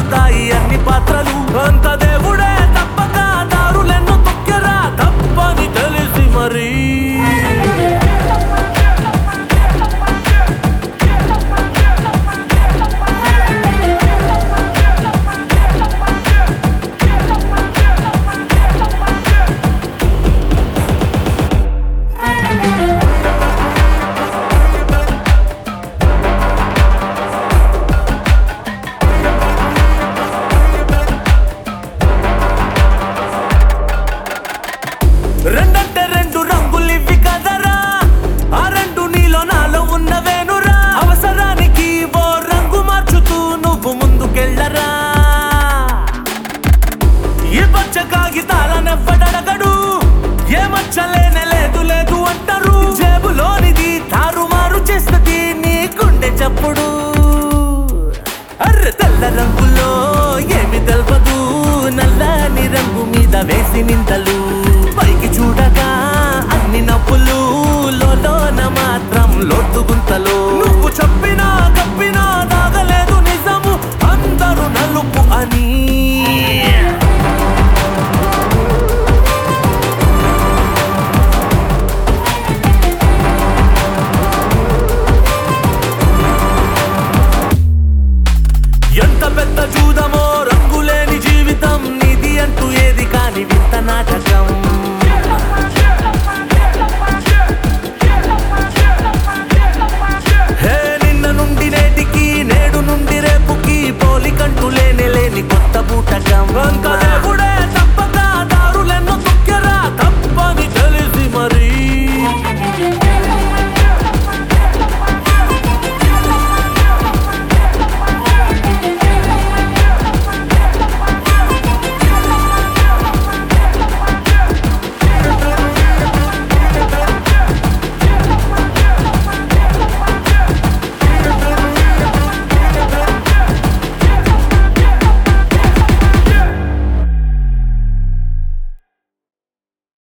అవుతాయి అన్ని పాత్రలు అంత దేవుడే తప్పక దారులెన్ను తొక్కెరా తప్పని తెలిసి మరి రెండంటే రెండు రంగులివి కదరా ఆ రెండు నీలో నాలో ఉన్నవేనురా అవసరానికి ఓ రంగు మార్చుతూ నువ్వు ముందుకెళ్ళరా ఈ పచ్చ కాగితాలనెవ్వడగడు ఏ మచ్చలేనే లేదు లేదు అంటారు జేబులోనిది తారుమారు చేస్తుంది నీ గుండె చప్పుడు అర్రె తెల్ల రంగులో ఏమి తెల్పదు నల్లని రంగు మీద వేసి నిందలు పైకి చూడగా అన్ని నవ్వులు లోన మాత్రం లోతు గుంతలు నువ్వు చెప్పినా కప్పినా దాగలేదు నిజము అందరూ నలుపు అని ఎంత పెద్ద జూదమో రంగులేని జీవితం నిధి అంటూ ఏది కాని వింత నాటకం హే నిన్న నుండి నేటికి నేడు నుండి రేపుకి పోలికంటూ లేని లేని కొత్త బూటకం అంత దేవుడే